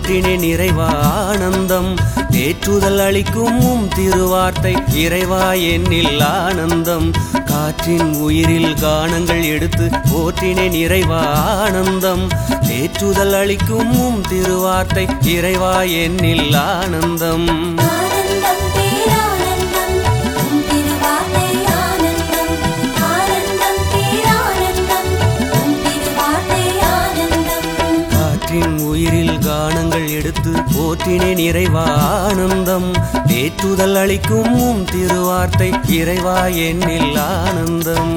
போற்றினே நிறைவா ஆனந்தம் தேற்றுதல் அளிக்கும் உம் திருவார்த்தை இறைவா என்னில் ஆனந்தம் காற்றின் உயிரில் கானங்கள் எடுத்து போற்றினே நிறைவா ஆனந்தம் தேற்றுதல் அளிக்கும் உம் திருவார்த்தை இறைவா என்னில் ஆனந்தம் ஆனந்தம் பேரானந்தம் உம் திருவார்த்தை ஆனந்தம் ஆனந்தம் பேரானந்தம் உம் திருவார்த்தை ஆனந்தம் காற்றின் உயிரில் கானங்கள் எடுத்து போற்றினே நிறைவா ஆனந்தம் தேற்றுதல் அளிக்கும் உம் திருவார்த்தை இறைவா என்னில் ஆனந்தம்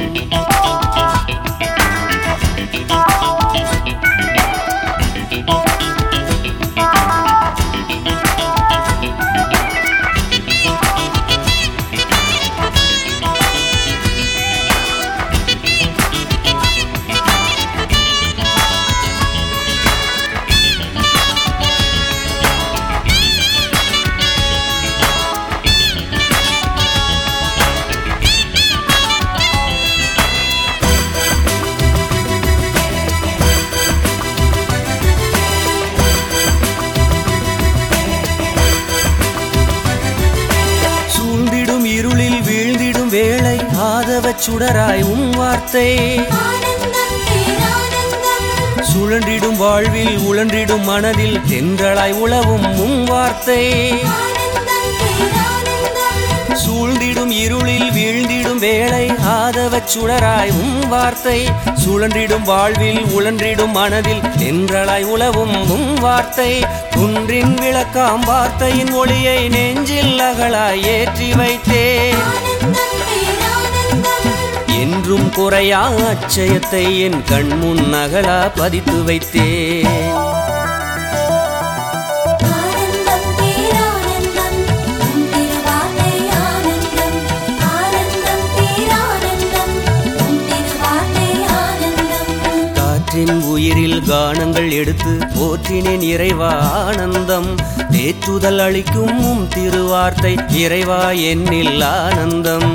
சூழ்ந்திடும் இருளில் வீழ்ந்திடும் வேளை ஆதவச் சுடராய் உம் வார்த்தை ஆனந்தம் பேரானந்தம் சுழன்றிடும் வாழ்வில் உழன்றிடும் மனதில் தென்றலாய் உழவும் உம் வார்த்தை ஆனந்தம் பேரானந்தம் சூழ்ந்திடும் இருளில் வீழ்ந்திடும் வேளை ஆதவச் சுடராய் உம் வார்த்தை சுழன்றிடும் வாழ்வில் உழன்றிடும் மனதில் தென்றலாய் உலவும் உம் வார்த்தை குன்றின் விளக்காம் வார்த்தையின் ஒளியை நெஞ்சில் அகலாய் ஏற்றி வைத்தே ஆனந்தம் பேரானந்தம் என்றும் குறையா அச்சயத்தை என் கண் முன் அகலா பதித்து வைத்தே ஆனந்தம் பேரானந்தம் உம் திருவார்த்தை ஆனந்தம் ஆனந்தம் பேரானந்தம் உம் திருவார்த்தை ஆனந்தம் காற்றின் உயிரில் கானங்கள் எடுத்து போற்றினேன் இறைவா ஆனந்தம் தேற்றுதல் அளிக்கும் உம் திருவார்த்தை இறைவா என்னில் ஆனந்தம்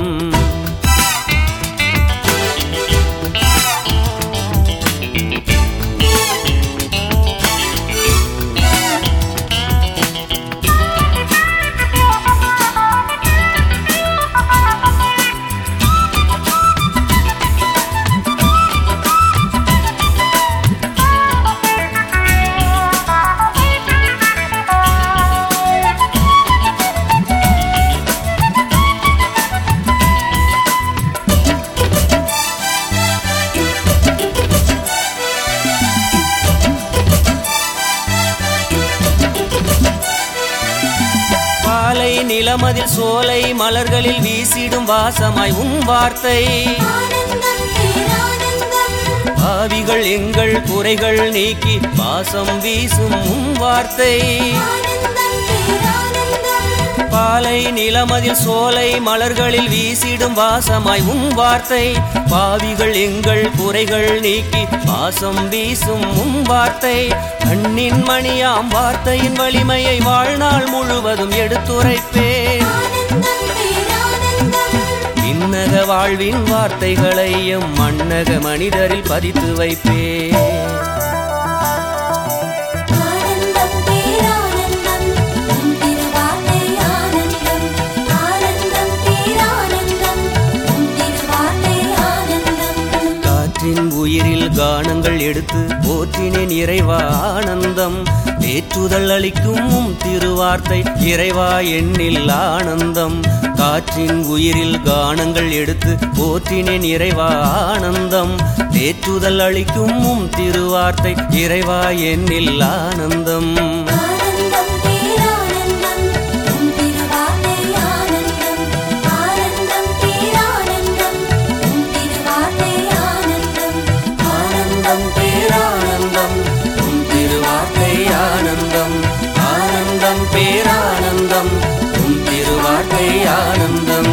பாலை நிலமதில் சோலை மலர்களில் வீசிடும் வாசமாய் உம் வார்த்தை ஆனந்தம் பேரானந்தம் பாவிகள் எங்கள் குறைகள் நீக்கி வாசம் வீசும் உம் வார்த்தை ஆனந்தம் பேரானந்தம் பாலை நிலமதில் சோலை மலர்களில் வீசிடும் வாசமாய் உம் வார்த்தை பாவிகள் எங்கள் குறைகள் நீக்கி வாசம் வீசும் உம் வார்த்தை கண்ணின் மணியாம் வார்த்தையின் வலிமையை வாழ்நாள் முழுவதும் எடுத்துரைப்பேன் ஆனந்தம் பேரானந்தம் விண்ணக வாழ்வின் வார்த்தைகளை எம் மண்ணக மனிதரில் பதித்து வைப்பேன் ஆனந்தம் பேரானந்தம் உம் திருவார்த்தை ஆனந்தம் ஆனந்தம் பேரானந்தம் உம் திருவார்த்தை ஆனந்தம் காற்றின் உயிரில் கானங்கள் எடுத்து போற்றினேன் இறைவா ஆனந்தம் தேற்றுதல் அளிக்கும் உம் திருவார்த்தை இறைவா எண்ணில் ஆனந்தம் காற்றின் உயிரில் கானங்கள் எடுத்து போற்றினேன் இறைவா ஆனந்தம் தேற்றுதல் அளிக்கும் உம் திருவார்த்தை இறைவா எண்ணில் ஆனந்தம் ஆனந்தம் பேரானந்தம் உம் திருவார்த்தை ஆனந்தம் ஆனந்தம் பேரானந்தம் உம் திருவார்த்தை ஆனந்தம் ஆனந்தம் பேரானந்தம் உம் திருவார்த்தை ஆனந்தம் ஆனந்தம் பேரானந்தம் உம் திருவார்த்தை ஆனந்தம்